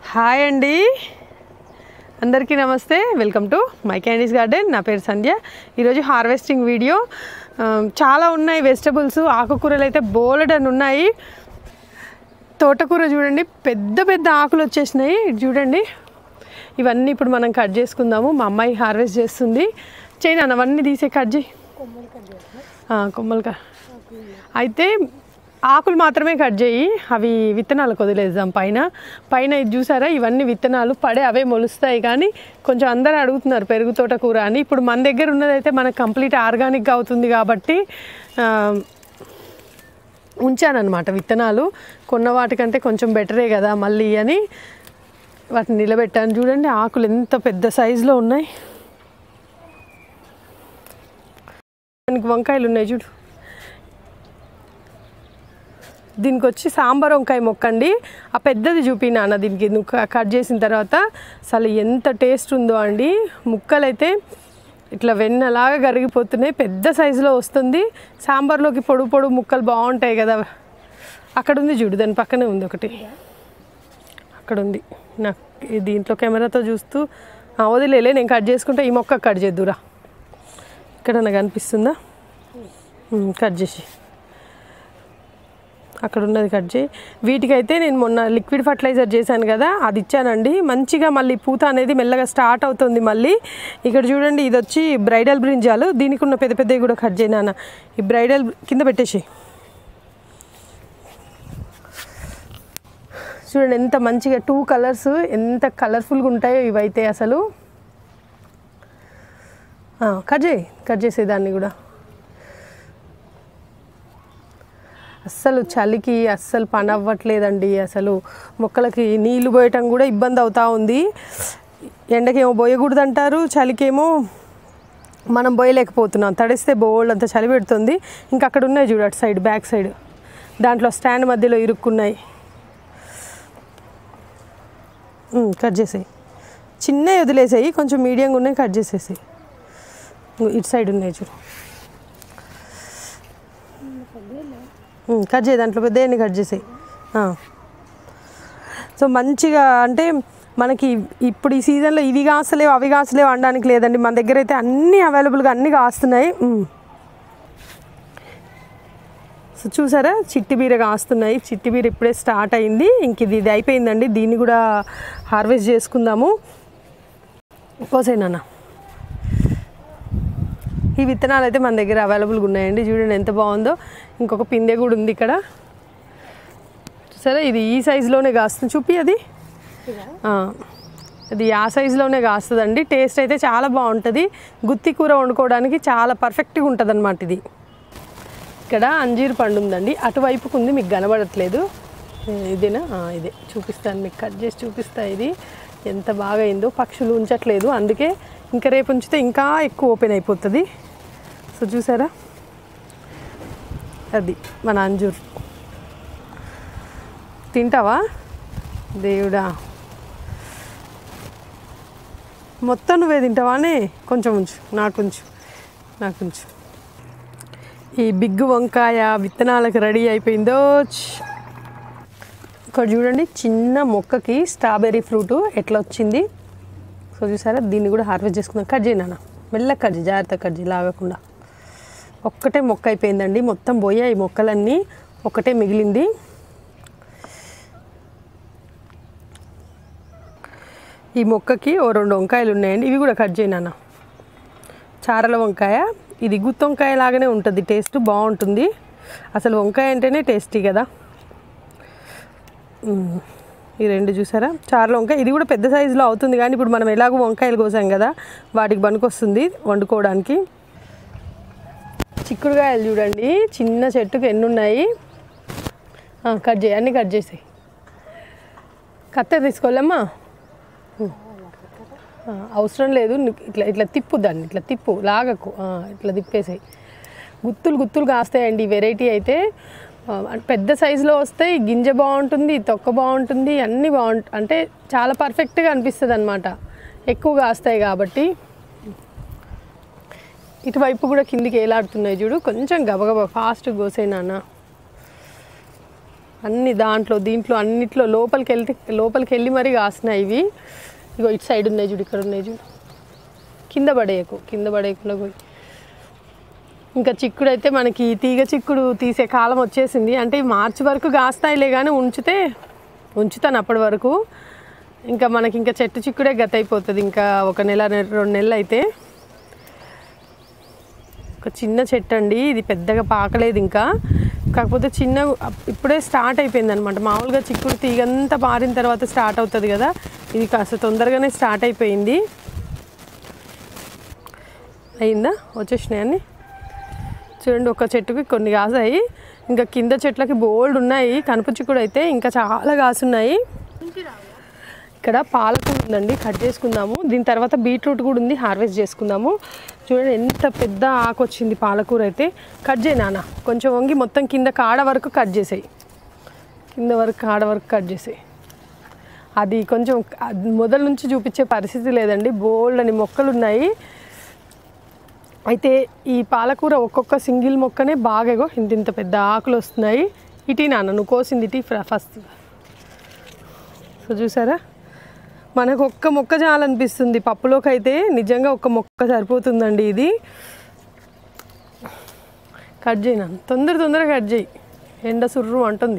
Hi అండి అందరికీ నమస్తే welcome to my candies garden నా పేరు సంధ్య ఈరోజు హార్వెస్టింగ్ వీడియో ఆ, చాలా ఉన్నాయి వెజిటబుల్స్ ఆకుకూరలు అయితే బోలెడ్ అని ఉన్నాయి తోటకూర చూడండి పెద్ద పెద్ద ఆకులు వచ్చేసినాయి ఇటు చూడండి ఇవన్నీ ఇప్పుడు మనం కట్ చేసుకుందాము మా అమ్మాయి హార్వెస్ట్ చేస్తుంది చేయను అన్న అవన్నీ తీసే కట్ చేయి ఆ, కొమ్మలు క అయితే ఆకులు మాత్రమే కట్ చేయి అవి విత్తనాలకు వదిలేద్దాం పైన పైన ఇది చూసారా ఇవన్నీ విత్తనాలు పడే అవే మొలుస్తాయి కానీ కొంచెం అందరూ అడుగుతున్నారు పెరుగు తోట కూర అని ఇప్పుడు మన దగ్గర ఉన్నదైతే మనకు కంప్లీట్ ఆర్గానిక్గా అవుతుంది కాబట్టి ఆ, ఉంచానన్నమాట విత్తనాలు కొన్న వాటికంటే కొంచెం బెటరే కదా మళ్ళీ అని వాటిని నిలబెట్టాను చూడండి ఆకులు ఎంత పెద్ద సైజులో ఉన్నాయి దానికి వంకాయలు ఉన్నాయి చూడు దీనికి వచ్చి సాంబార్ వంకాయ మొక్కండి ఆ పెద్దది చూపి నాన్న దీనికి నువ్వు క- కట్ చేసిన తర్వాత అసలు ఎంత టేస్ట్ ఉందో అండి ముక్కలైతే ఇట్లా వెన్నలాగా కరిగిపోతున్నాయి పెద్ద సైజులో వస్తుంది సాంబార్లోకి పొడుగు పొడుగు ముక్కలు బాగుంటాయి కదా అక్కడ ఉంది చూడు దాని పక్కనే ఉంది ఒకటి అక్కడ ఉంది నాకు ఈ దీంట్లో కెమెరాతో చూస్తూ "ఆ, వదిలేలే నేను కట్ చేసుకుంటే ఈ మొక్క కట్ చేద్దురా ఇక్కడ నాకు అనిపిస్తుందా ఉమ్, కట్ చేసి అక్కడ ఉన్నది కట్ చేయి వీటికైతే నేను మొన్న లిక్విడ్ ఫర్టిలైజర్ చేశాను కదా అది ఇచ్చానండి మంచిగా మళ్ళీ పూత అనేది మెల్లగా స్టార్ట్ అవుతుంది మళ్ళీ ఇక్కడ చూడండి ఇది వచ్చి బ్రైడల్ బ్రింజాలు దీనికి ఉన్న పెద్ద పెద్దవి కూడా కట్ చేయనా ఈ బ్రైడల్ కింద పెట్టేసి చూడండి ఎంత మంచిగా టూ కలర్స్ ఎంత కలర్ఫుల్గా ఉంటాయో ఇవైతే అసలు ఆ, కట్ చేయి కట్ చేసేదాన్ని కూడా అస్సలు చలికి అస్సలు పని అవ్వట్లేదండి అసలు మొక్కలకి నీళ్లు పోయటం కూడా ఇబ్బంది అవుతా ఉంది ఎండకేమో పోయకూడదు అంటారు చలికేమో మనం పోయలేకపోతున్నాం తడిస్తే బోల్డ్ అంత చలి పెడుతుంది ఇంకా అక్కడ ఉన్నాయి చూడు అటు సైడ్ బ్యాక్ సైడ్ దాంట్లో స్టాండ్ మధ్యలో ఇరుక్కున్నాయి ఉమ్, కట్ చేసేయి చిన్నవి వదిలేసాయి కొంచెం మీడియంగా ఉన్నాయి కట్ చేసేసాయి ఇటు సైడ్ ఉన్నాయి చూడు ఉమ్, కట్ చేయి దాంట్లో పెద్దవన్నీ కట్ చేసేయి ఆ. సో మంచిగా అంటే మనకి ఇప్పుడు ఈ సీజన్లో ఇవి కాస్తలేవు అవి కాస్తలేవు అనడానికి లేదండి మన దగ్గర అయితే అన్నీ అవైలబుల్గా అన్నీ కాస్తున్నాయి ఉమ్. సో చూసారా చిట్టి బీర కాస్తున్నాయి చిట్టి బీర ఇప్పుడే స్టార్ట్ అయింది ఇంక ఇది ఇది అయిపోయిందండి దీన్ని కూడా హార్వెస్ట్ చేసుకుందాము పోసేనా ఈ విత్తనాలు అయితే మన దగ్గర అవైలబుల్గా ఉన్నాయండి చూడండి ఎంత బాగుందో ఇంకొక పిందె కూడా ఉంది ఇక్కడ సరే ఇది ఈ సైజులోనే కాస్తుంది చూపి అది ఆ, అది ఆ సైజులోనే కాస్తుందండి టేస్ట్ అయితే చాలా బాగుంటుంది గుత్తి కూర వండుకోవడానికి చాలా పర్ఫెక్ట్గా ఉంటుంది అనమాట ఇది ఇక్కడ అంజీర్ పండు ఉందండి అటువైపుకు ఉంది మీకు కనబడట్లేదు ఏ, ఇదేనా ఆ, ఇదే చూపిస్తాను మీకు కట్ చేసి చూపిస్తా ఇది ఎంత బాగా అయిందో పక్షులు ఉంచట్లేదు అందుకే ఇంకా రేపు ఉంచితే ఇంకా ఎక్కువ ఓపెన్ అయిపోతుంది సో చూసారా అది మన అంజూర్ తింటావా దేవుడా మొత్తం నువ్వే తింటావానే కొంచెం ఉంచు నాకు ఉంచు నాకు ఉంచు ఈ బిగ్ వంకాయ విత్తనాలకు రెడీ అయిపోయిందో ఛ్. ఇక్కడ చూడండి చిన్న మొక్కకి స్ట్రాబెర్రీ ఫ్రూట్ ఎట్లా వచ్చింది సో చూసారా దీన్ని కూడా హార్వెస్ట్ చేసుకుందాం కట్ చేయనా మెల్లగా కట్ చేయి జాగ్రత్త కట్ చేయి లాగకుండా ఒక్కటే మొక్క అయిపోయిందండి మొత్తం పోయాయి ఈ మొక్కలన్నీ ఒకటే మిగిలింది ఈ మొక్కకి ఓ రెండు వంకాయలు ఉన్నాయండి ఇవి కూడా కట్ చేయనా చారల వంకాయ ఇది గుత్తి వంకాయ లాగానే ఉంటుంది టేస్ట్ బాగుంటుంది అసలు వంకాయ అంటేనే టేస్టీ కదా మ్మ్. ఈ రెండు చూసారా చారల వంకాయ ఇది కూడా పెద్ద సైజులో అవుతుంది కానీ ఇప్పుడు మనం ఎలాగో వంకాయలు కోసాం కదా వాటికి పనికొస్తుంది వండుకోవడానికి చిక్కుడుకాయలు చూడండి చిన్న చెట్టుకి ఎన్ని ఉన్నాయి ఆ, కట్ చేయి అన్నీ కట్ చేసేయి కత్తెర తీసుకోవాలమ్మా ఆ, అవసరం లేదు నీకు ఇట్లా ఇట్లా తిప్పు దాన్ని ఇట్లా తిప్పు లాగకు ఆ, ఇట్లా తిప్పేసాయి గుత్తులు గుత్తులు కాస్తాయండి ఈ వెరైటీ అయితే ఆ, పెద్ద సైజులో వస్తాయి గింజ బాగుంటుంది తొక్క బాగుంటుంది అన్నీ బాగుంట అంటే చాలా పర్ఫెక్ట్గా అనిపిస్తుంది అనమాట ఎక్కువ కాస్తాయి కాబట్టి ఇటువైపు కూడా కిందికి ఏలాడుతున్నాయి చూడు కొంచెం గబగబా ఫాస్ట్ కోసేయి నాన్న అన్ని దాంట్లో దీంట్లో అన్నిట్లో లోపలికి వెళ్తే లోపలికి వెళ్ళి మరీ కాస్తున్నాయి ఇవి ఇగో ఇటు సైడ్ ఉన్నాయి చూడు ఇక్కడ ఉన్నాయి చూడు కింద పడేయకు కింద పడేయకుండా పోయి ఇంకా చిక్కుడు అయితే మనకి తీగ చిక్కుడు తీసే కాలం వచ్చేసింది అంటే ఈ మార్చి వరకు కాస్తాయిలే కానీ ఉంచితే ఉంచుతాను అప్పటి వరకు ఇంకా మనకి ఇంకా చెట్టు చిక్కుడే గత అయిపోతుంది ఇంకా ఒక నెల నె- రెండు నెలలు అయితే ఒక చిన్న చెట్టు అండి ఇది పెద్దగా పాకలేదు ఇంకా కాకపోతే చిన్న ఇప్పుడే స్టార్ట్ అయిపోయింది అనమాట మామూలుగా చిక్కుడు తీగంతా పారిన తర్వాత స్టార్ట్ అవుతుంది కదా ఇది కాస్త తొందరగానే స్టార్ట్ అయిపోయింది అయిందా వచ్చేసినాయన్ని చూడండి ఒక చెట్టుకి కొన్ని కాసాయి ఇంకా కింద చెట్లకి బోల్డ్ ఉన్నాయి కనుపు చిక్కుడు అయితే ఇంకా చాలా కాసున్నాయి ఇక్కడ పాలకూర ఉందండి కట్ చేసుకుందాము దీని తర్వాత బీట్రూట్ కూడా ఉంది హార్వెస్ట్ చేసుకుందాము చూడండి ఎంత పెద్ద ఆకు వచ్చింది పాలకూర అయితే కట్ చేయి నాన్న కొంచెం వంగి మొత్తం కింద కాడ వరకు కట్ చేసేయి కింద వరకు కాడ వరకు కట్ చేసేయి అది కొంచెం అది మొదల నుంచి చూపించే పరిస్థితి లేదండి బోల్డ్ అని మొక్కలు ఉన్నాయి అయితే ఈ పాలకూర ఒక్కొక్క సింగిల్ మొక్కనే బాగా ఇగో ఇంత ఇంత పెద్ద ఆకులు వస్తున్నాయి ఇటీ నాన్న నువ్వు కోసింది ఇటీ ఫస్ట్ సో చూసారా మనకు ఒక్క మొక్క చాలనిపిస్తుంది పప్పులోకి అయితే నిజంగా ఒక్క మొక్క సరిపోతుందండి ఇది కట్ చేయి నాన్న తొందర తొందరగా కట్ చేయి ఎండ సుర్రు అంటుంది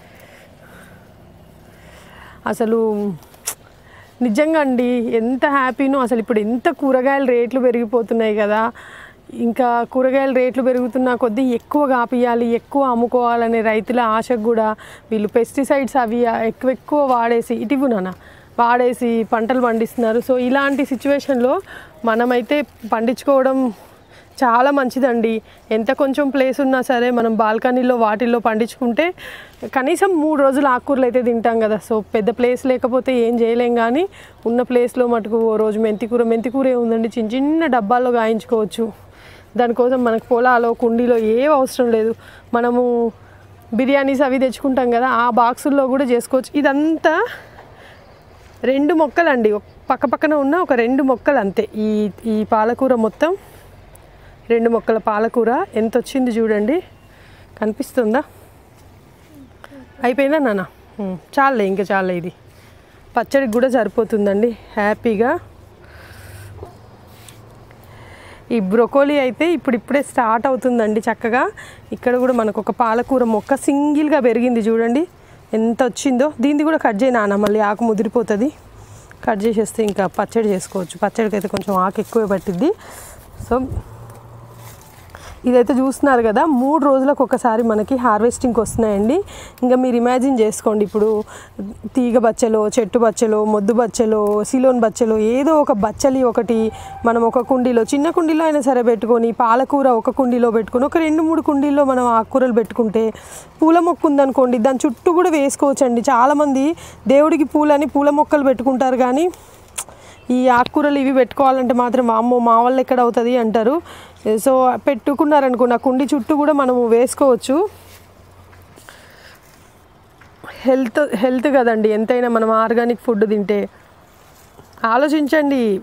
అసలు నిజంగా అండి ఎంత హ్యాపీనో అసలు ఇప్పుడు ఎంత కూరగాయల రేట్లు పెరిగిపోతున్నాయి కదా ఇంకా కూరగాయల రేట్లు పెరుగుతున్న కొద్దీ ఎక్కువ కాపియాలి ఎక్కువ అమ్ముకోవాలనే రైతుల ఆశకు కూడా వీళ్ళు పెస్టిసైడ్స్ అవి ఎక్కువ ఎక్కువ వాడేసి ఇటివు నాన్న వాడేసి పంటలు పండిస్తున్నారు సో ఇలాంటి సిచ్యువేషన్లో మనమైతే పండించుకోవడం చాలా మంచిదండి ఎంత కొంచెం ప్లేస్ ఉన్నా సరే మనం బాల్కనీలో వాటిల్లో పండించుకుంటే కనీసం మూడు రోజులు ఆకుకూరలు అయితే తింటాం కదా సో పెద్ద ప్లేస్ లేకపోతే ఏం చేయలేం కానీ ఉన్న ప్లేస్లో మటుకు ఓ రోజు మెంతికూర మెంతికూర ఉందండి చిన్న చిన్న డబ్బాల్లో గాయించుకోవచ్చు దానికోసం మనకు పొలాలో కుండీలో ఏ అవసరం లేదు మనము బిర్యానీస్ అవి తెచ్చుకుంటాం కదా ఆ బాక్సుల్లో కూడా చేసుకోవచ్చు ఇదంతా రెండు మొక్కలండి ఒక పక్క పక్కన ఉన్న ఒక రెండు మొక్కలు అంతే ఈ ఈ పాలకూర మొత్తం రెండు మొక్కల పాలకూర ఎంత వచ్చింది చూడండి కనిపిస్తుందా అయిపోయిందా నాన్న ఉమ్, చాలే ఇంకా చాలే ఇది పచ్చడికి కూడా సరిపోతుందండి హ్యాపీగా ఈ బ్రొకోలీ అయితే ఇప్పుడు ఇప్పుడే స్టార్ట్ అవుతుందండి చక్కగా ఇక్కడ కూడా మనకు ఒక పాలకూర మొక్క సింగిల్గా పెరిగింది చూడండి ఎంత వచ్చిందో దీన్ని కూడా కట్ చేయి నాన్న మళ్ళీ ఆకు ముదిరిపోతుంది కట్ చేసేస్తే ఇంకా పచ్చడి చేసుకోవచ్చు పచ్చడికి అయితే కొంచెం ఆకు ఎక్కువ పట్టిద్ది సో ఇదైతే చూస్తున్నారు కదా మూడు రోజులకు ఒకసారి మనకి హార్వెస్టింగ్కి వస్తున్నాయండి ఇంకా మీరు ఇమాజిన్ చేసుకోండి ఇప్పుడు తీగ బచ్చలో చెట్టు బచ్చలో మొద్దు బచ్చలో సిలోన్ బచ్చలో ఏదో ఒక బచ్చలి ఒకటి మనం ఒక కుండీలో చిన్న కుండీలో అయినా సరే పెట్టుకొని పాలకూర ఒక కుండీలో పెట్టుకొని ఒక రెండు మూడు కుండీల్లో మనం ఆకుకూరలు పెట్టుకుంటే పూల మొక్క ఉందనుకోండి దాని చుట్టూ కూడా వేసుకోవచ్చండి చాలామంది దేవుడికి పూలని పూల మొక్కలు పెట్టుకుంటారు కానీ ఈ ఆకుకూరలు ఇవి పెట్టుకోవాలంటే మాత్రం అమ్మో మా వాళ్ళు ఎక్కడ అవుతుంది అంటారు సో పెట్టుకున్నారనుకో నా కుండి చుట్టూ కూడా మనము వేసుకోవచ్చు హెల్త్ హెల్త్ కదండి ఎంతైనా మనం ఆర్గానిక్ ఫుడ్ తింటే ఆలోచించండి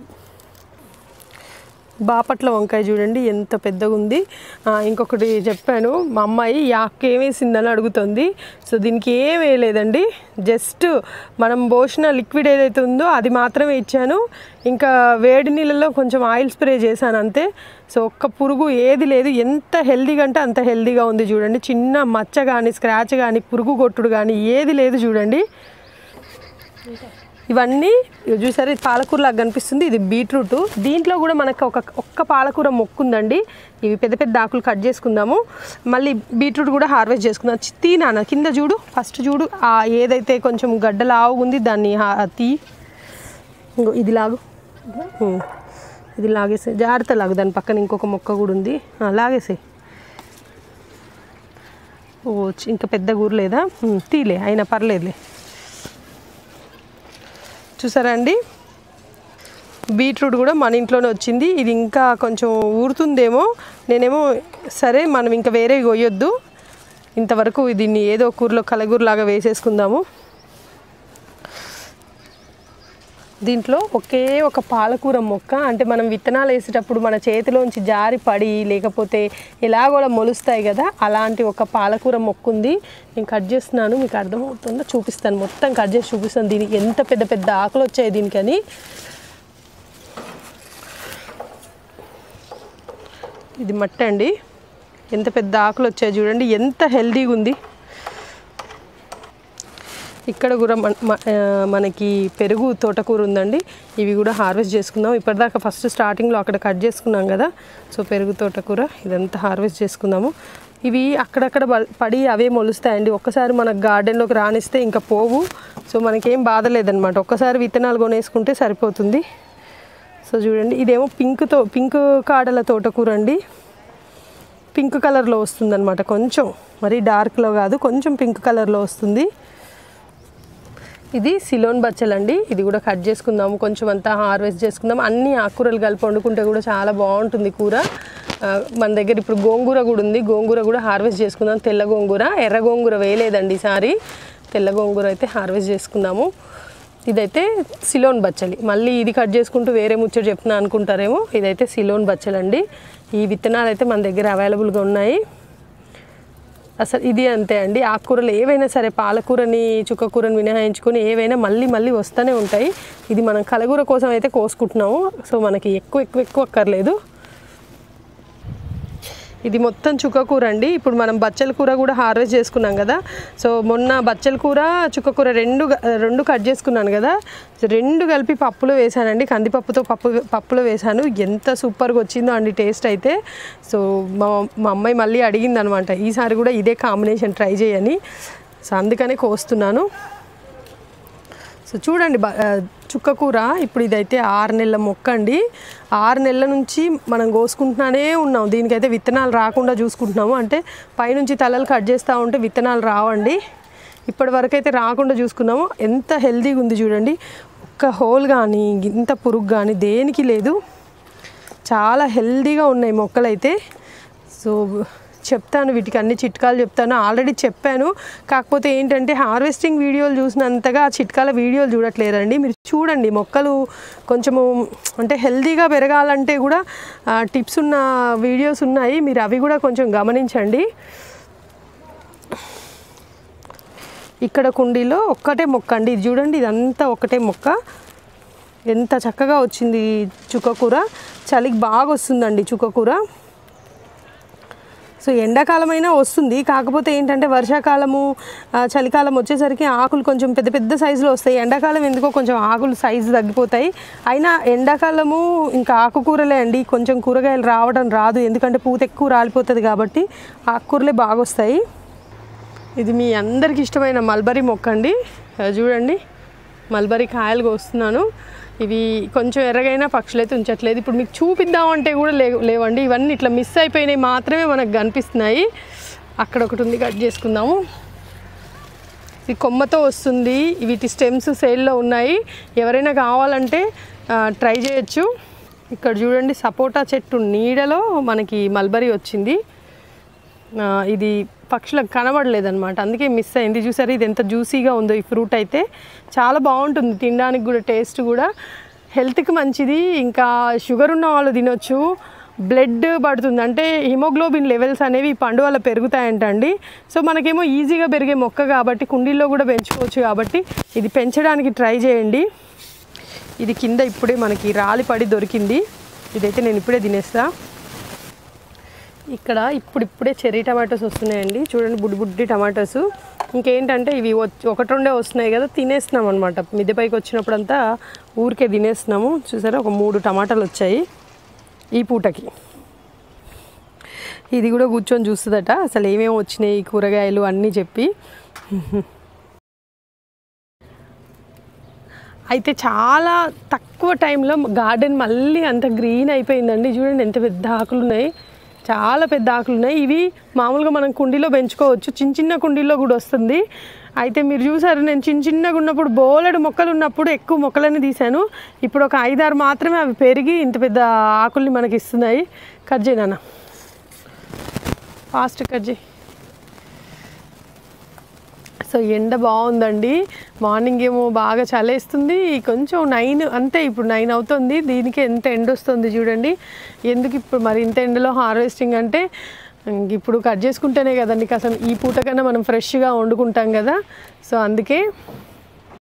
బాపట్ల వంకాయ చూడండి ఎంత పెద్దగా ఉంది ఆ, ఇంకొకటి చెప్పాను మా అమ్మాయి ఈ ఆకు ఏమేసిందని అడుగుతుంది సో దీనికి ఏం వేయలేదండి జస్ట్ మనం పోసిన లిక్విడ్ ఏదైతే ఉందో అది మాత్రమే ఇచ్చాను ఇంకా వేడి నీళ్ళలో కొంచెం ఆయిల్ స్ప్రే చేశాను అంతే సో ఒక్క పురుగు ఏది లేదు ఎంత హెల్దీగా అంటే అంత హెల్దీగా ఉంది చూడండి చిన్న మచ్చ కానీ స్క్రాచ్ కానీ పురుగు కొట్టుడు కానీ ఏది లేదు చూడండి ఇవన్నీ ఇవి చూసారు ఇది పాలకూరలాగా కనిపిస్తుంది ఇది బీట్రూట్ దీంట్లో కూడా మనకు ఒక ఒక్క పాలకూర మొక్కు ఉందండి ఇవి పెద్ద పెద్ద ఆకులు కట్ చేసుకుందాము మళ్ళీ బీట్రూట్ కూడా హార్వెస్ట్ చేసుకుందాం చి- తీ నాన్న కింద చూడు ఫస్ట్ చూడు ఆ ఏదైతే కొంచెం గడ్డ లావు ఉంది దాన్ని హా- తీ ఇంగో ఇది లాగు ఉం. ఇది లాగేసే జాగ్రత్త లాగు దాని పక్కన ఇంకొక మొక్క కూడా ఉంది ఆ, లాగేసే ఓ చి- ఇంకా పెద్ద కూర లేదా ఉం, తీలే అయినా పర్లేదులే చూసారా అండి బీట్రూట్ కూడా మన ఇంట్లోనే వచ్చింది ఇది ఇంకా కొంచెం ఊరుతుందేమో నేనేమో సరే మనం ఇంకా వేరే కొయ్యొద్దు ఇంతవరకు దీన్ని ఏదో కూరలో కలగూరలాగా వేసేసుకుందాము దీంట్లో ఒకే ఒక పాలకూర మొక్క అంటే మనం విత్తనాలు వేసేటప్పుడు మన చేతిలోంచి జారి పడి లేకపోతే ఎలాగోలా మొలుస్తాయి కదా అలాంటి ఒక పాలకూర మొక్క ఉంది నేను కట్ చేస్తున్నాను మీకు అర్థమవుతుందో చూపిస్తాను మొత్తం కట్ చేసి చూపిస్తాను దీనికి ఎంత పెద్ద పెద్ద ఆకులు వచ్చాయి దీనికని ఇది మట్టి అండి ఎంత పెద్ద ఆకులు వచ్చాయి చూడండి ఎంత హెల్దీగా ఉంది ఇక్కడ కూడా మన మ- ఆ, మనకి పెరుగు తోటకూర ఉందండి ఇవి కూడా హార్వెస్ట్ చేసుకుందాం ఇప్పటిదాకా ఫస్ట్ స్టార్టింగ్లో అక్కడ కట్ చేసుకున్నాం కదా సో పెరుగు తోటకూర ఇదంతా హార్వెస్ట్ చేసుకుందాము ఇవి అక్కడక్కడ బ- పడి అవే మొలుస్తాయండి ఒక్కసారి మన గార్డెన్లోకి రానిస్తే ఇంకా పోవు సో మనకేం బాధ లేదనమాట ఒక్కసారి విత్తనాలు కొనేసుకుంటే సరిపోతుంది సో చూడండి ఇదేమో పింక్తో పింక్ కాడల తోటకూర అండి పింక్ కలర్లో వస్తుంది అనమాట కొంచెం మరీ డార్క్లో కాదు కొంచెం పింక్ కలర్లో వస్తుంది ఇది సిలోన్ బచ్చలండి ఇది కూడా కట్ చేసుకుందాము కొంచెం అంతా హార్వెస్ట్ చేసుకుందాం అన్ని ఆకుకూరలు కలిపి వండుకుంటే కూడా చాలా బాగుంటుంది కూర ఆ, మన దగ్గర ఇప్పుడు గోంగూర కూడా ఉంది గోంగూర కూడా హార్వెస్ట్ చేసుకుందాం తెల్ల గోంగూర ఎర్ర గోంగూర వేయలేదండి ఈసారి తెల్ల గోంగూర అయితే హార్వెస్ట్ చేసుకుందాము ఇదైతే సిలోన్ బచ్చలి మళ్ళీ ఇది కట్ చేసుకుంటూ వేరే ముచ్చట చెప్తున్నా అనుకుంటారేమో ఇదైతే సిలోన్ బచ్చలండి ఈ విత్తనాలు అయితే మన దగ్గర అవైలబుల్గా ఉన్నాయి అసలు ఇది అంతే అండి ఆకుకూరలు ఏవైనా సరే పాలకూరని చుక్కకూరని మినహాయించుకొని ఏవైనా మళ్ళీ మళ్ళీ వస్తూనే ఉంటాయి ఇది మనం కలగూర కోసం అయితే కోసుకుంటున్నాము సో మనకి ఎక్కువ ఎక్కువ ఎక్కువ అక్కర్లేదు ఇది మొత్తం చుక్కకూర అండి ఇప్పుడు మనం బచ్చల కూర కూడా హార్వెస్ట్ చేసుకున్నాం కదా సో మొన్న బచ్చల కూర చుక్కకూర రెండు గ- రెండు కట్ చేసుకున్నాను కదా రెండు కలిపి పప్పులో వేసానండి కందిపప్పుతో పప్పు పప్పులో వేసాను ఎంత సూపర్గా వచ్చిందో అండి టేస్ట్ అయితే సో మా మా అమ్మాయి మళ్ళీ అడిగింది అనమాట ఈసారి కూడా ఇదే కాంబినేషన్ ట్రై చేయని సో అందుకనే కోస్తున్నాను సో చూడండి బ- ఆ, చుక్కకూర ఇప్పుడు ఇదైతే ఆరు నెలల మొక్క అండి ఆరు నెలల నుంచి మనం కోసుకుంటున్నానే ఉన్నాం దీనికైతే విత్తనాలు రాకుండా చూసుకుంటున్నాము అంటే పైనుంచి తలలు కట్ చేస్తూ ఉంటే విత్తనాలు రావండి ఇప్పటి వరకు అయితే రాకుండా చూసుకున్నాము ఎంత హెల్తీగా ఉంది చూడండి ఒక్క హోల్ కానీ ఇంత పురుగు కానీ దేనికి లేదు చాలా హెల్దీగా ఉన్నాయి మొక్కలైతే సో చెప్తాను వీటికి అన్ని చిట్కాలు చెప్తాను ఆల్రెడీ చెప్పాను కాకపోతే ఏంటంటే హార్వెస్టింగ్ వీడియోలు చూసినంతగా ఆ చిట్కాల వీడియోలు చూడట్లేరండి మీరు చూడండి మొక్కలు కొంచెము అంటే హెల్దీగా పెరగాలంటే కూడా టిప్స్ ఉన్న వీడియోస్ ఉన్నాయి మీరు అవి కూడా కొంచెం గమనించండి ఇక్కడ కుండీలో ఒక్కటే మొక్క అండి ఇది చూడండి ఇదంతా ఒకటే మొక్క ఎంత చక్కగా వచ్చింది ఈ చుక్కకూర చలికి బాగా వస్తుందండి చుక్కకూర సో ఎండాకాలం అయినా వస్తుంది కాకపోతే ఏంటంటే వర్షాకాలము ఆ, చలికాలం వచ్చేసరికి ఆకులు కొంచెం పెద్ద పెద్ద సైజులో వస్తాయి ఎండాకాలం ఎందుకో కొంచెం ఆకులు సైజు తగ్గిపోతాయి అయినా ఎండాకాలము ఇంకా ఆకుకూరలే అండి కొంచెం కూరగాయలు రావడం రాదు ఎందుకంటే పూత ఎక్కువ రాలిపోతుంది కాబట్టి ఆకుకూరలే బాగా వస్తాయి ఇది మీ అందరికి ఇష్టమైన మల్బరీ మొక్క అండి అది చూడండి మల్బరీ కాయలు కోస్తున్నాను ఇవి కొంచెం ఎర్రగైనా పక్షులు అయితే ఉంచట్లేదు ఇప్పుడు మీకు చూపిద్దామంటే కూడా లే లేవండి ఇవన్నీ ఇట్లా మిస్ అయిపోయినాయి మాత్రమే మనకు కనిపిస్తున్నాయి అక్కడ ఒకటి ఉంది కట్ చేసుకుందాము ఇది కొమ్మతో వస్తుంది వీటి స్టెమ్స్ సేల్లో ఉన్నాయి ఎవరైనా కావాలంటే ఆ, ట్రై చేయొచ్చు ఇక్కడ చూడండి సపోటా చెట్టు నీడలో మనకి మల్బరీ వచ్చింది ఆ, ఇది పక్షులకు కనబడలేదన్నమాట అందుకే మిస్ అయింది చూసారు ఇది ఎంత జ్యూసీగా ఉందో ఈ ఫ్రూట్ అయితే చాలా బాగుంటుంది తినడానికి కూడా టేస్ట్ కూడా హెల్త్కి మంచిది ఇంకా షుగర్ ఉన్న వాళ్ళు తినొచ్చు బ్లడ్ పడుతుంది అంటే హిమోగ్లోబిన్ లెవెల్స్ అనేవి ఈ పండు వల్ల పెరుగుతాయంటండి సో మనకేమో ఈజీగా పెరిగే మొక్క కాబట్టి కుండీల్లో కూడా పెంచుకోవచ్చు కాబట్టి ఇది పెంచడానికి ట్రై చేయండి ఇది కింద ఇప్పుడే మనకి రాలి పడి దొరికింది ఇదైతే నేను ఇప్పుడే తినేస్తా ఇక్కడ ఇప్పుడు ఇప్పుడే చెర్రీ టమాటోస్ వస్తున్నాయండి చూడండి బుడ్డి బుడ్డి టమాటోస్ ఇంకేంటంటే ఇవి వచ్చి- ఒకటి రెండే వస్తున్నాయి కదా తినేస్తున్నాం అనమాట మిద్దె పైకి వచ్చినప్పుడంతా ఊరికే తినేస్తున్నాము చూసారా ఒక మూడు టమాటాలు వచ్చాయి ఈ పూటకి ఇది కూడా కూర్చొని చూస్తుందట అసలు ఏమేమి వచ్చినాయి కూరగాయలు అన్నీ చెప్పి అయితే చాలా తక్కువ టైంలో గార్డెన్ మళ్ళీ అంత గ్రీన్ అయిపోయిందండి చూడండి ఎంత పెద్ద ఆకులు ఉన్నాయి చాలా పెద్ద ఆకులు ఉన్నాయి ఇవి మామూలుగా మనం కుండీలో పెంచుకోవచ్చు చిన్న చిన్న కుండీలో కూడా వస్తుంది అయితే మీరు చూసారు నేను చిన్న చిన్నగా ఉన్నప్పుడు బోలెడు మొక్కలు ఉన్నప్పుడు ఎక్కువ మొక్కలని తీశాను ఇప్పుడు ఒక ఐదారు మాత్రమే అవి పెరిగి ఇంత పెద్ద ఆకుల్ని మనకి ఇస్తున్నాయి కట్ చేయి నాన్న ఫాస్ట్ కట్ చేయి సో ఎండ బాగుందండి మార్నింగ్ ఏమో బాగా చలేస్తుంది కొంచెం నైన్ అంతే ఇప్పుడు నైన్ అవుతుంది దీనికి ఎంత ఎండ వస్తుంది చూడండి ఎందుకు ఇప్పుడు మరి ఇంత ఎండలో హార్వెస్టింగ్ అంటే ఇంక ఇప్పుడు కట్ చేసుకుంటేనే కదండి అసలు ఈ పూట కన్నా మనం ఫ్రెష్గా వండుకుంటాం కదా సో అందుకే